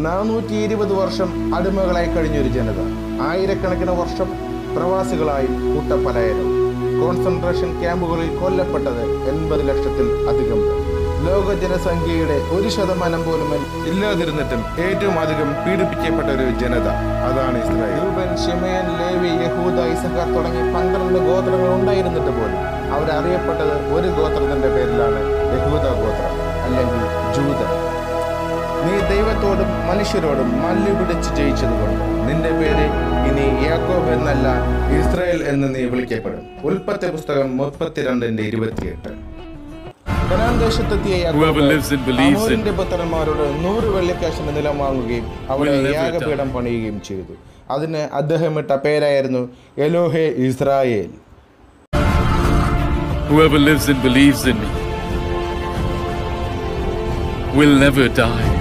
നാനൂറ്റി ഇരുപത് വർഷം അടിമകളായി കഴിഞ്ഞൊരു ജനത ആയിരക്കണക്കിന് വർഷം പ്രവാസികളായി കൂട്ടപ്പലായനം കോൺസെൻട്രേഷൻ ക്യാമ്പുകളിൽ കൊല്ലപ്പെട്ടത് എൺപത് ലക്ഷത്തിൽ അധികം പേർ ലോക ജനസംഖ്യയുടെ ഒരു ശതമാനം പോലും ഇല്ലാതിരുന്നിട്ടും ഏറ്റവും അധികം പീഡിപ്പിക്കപ്പെട്ട ഒരു ജനത അതാണ് ഇസ്രായേൽ രൂപൻ ഷിമയൻ ലേവി യഹൂദ ഇസഹാർ തുടങ്ങി പന്ത്രണ്ട് ഗോത്രങ്ങൾ ഉണ്ടായിരുന്നിട്ട് പോലും അവരറിയപ്പെട്ടത് ഒരു ഗോത്രത്തിന്റെ പേരിലാണ് യഹൂദ ഗോത്രം അല്ലെങ്കിൽ ജൂതർ നീ ദൈവത്തോടും മനുഷ്യരോടും മല്ലു പിടിച്ച് ജയിച്ചതുകൊണ്ട് നിന്റെ പേര് ഇനി യാക്കോബ് എന്നല്ല ഇസ്രായേൽ എന്ന് നീ വിളിക്കപ്പെടും ഉൽപ്പത്തി പുസ്തകം മുപ്പത്തിരണ്ടിന്റെ ഇരുപത്തിയെട്ട് കനാൻ ദേശത്തെത്തിയ യാക്കോബ് Whoever lives and believes in അമോരിന്റെ പുത്രന്മാരോട് നൂറ് വെള്ളിക്കാശിന് നിലം വാങ്ങുകയും അവിടെ will never യാഗപീഠം പണിയുകയും ചെയ്തു അതിന് അദ്ദേഹം ഇട്ട പേരായിരുന്നു Elohe Israel Whoever lives and believes in me will never die.